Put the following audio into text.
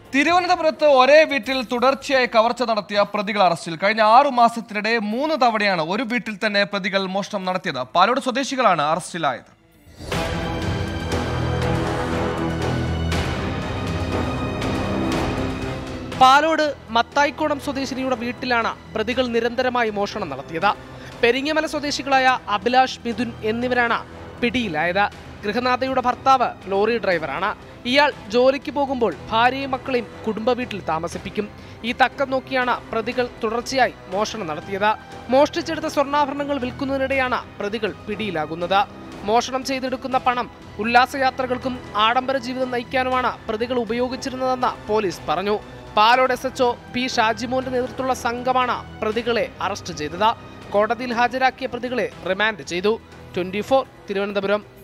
തിരുവനന്തപുരത്ത് ഒരേ വീട്ടിൽ തുടർച്ചയായി കവർച്ച നടത്തിയ പ്രതികൾ അറസ്റ്റിൽ കഴിഞ്ഞ ആറു മാസത്തിനിടെ മൂന്ന് തവണയാണ് ഒരു വീട്ടിൽ തന്നെ പ്രതികൾ മോഷണം നടത്തിയത് പാലോട് സ്വദേശികളാണ് അറസ്റ്റിലായത് പാലോട് മത്തായിക്കോണം സ്വദേശിനിയുടെ വീട്ടിലാണ് പ്രതികൾ നിരന്തരമായി മോഷണം നടത്തിയത് പെരിങ്ങമല സ്വദേശികളായ അഭിലാഷ് മിഥുൻ എന്നിവരാണ് പിടിയിലായത് ഗൃഹനാഥയുടെ ഭർത്താവ് ലോറി ഡ്രൈവറാണ് ഇയാൾ ജോലിക്ക് പോകുമ്പോൾ ഭാര്യയും മക്കളെയും കുടുംബ വീട്ടിൽ താമസിപ്പിക്കും ഈ തക്കം നോക്കിയാണ് പ്രതികൾ തുടർച്ചയായി മോഷണം നടത്തിയത് മോഷ്ടിച്ചെടുത്ത സ്വർണ്ണാഭരണങ്ങൾ വിൽക്കുന്നതിനിടെയാണ് പ്രതികൾ പിടിയിലാകുന്നത് മോഷണം ചെയ്തെടുക്കുന്ന പണം ഉല്ലാസയാത്രകൾക്കും ആഡംബര ജീവിതം നയിക്കാനുമാണ് പ്രതികൾ ഉപയോഗിച്ചിരുന്നതെന്ന് പോലീസ് പറഞ്ഞു പാലോട് എസ് എച്ച്ഒ പി ഷാജിമോന്റെ നേതൃത്വത്തിലുള്ള സംഘമാണ് പ്രതികളെ അറസ്റ്റ് ചെയ്തത് കോടതിയിൽ ഹാജരാക്കിയ പ്രതികളെ റിമാൻഡ് ചെയ്തു ട്വന്റി തിരുവനന്തപുരം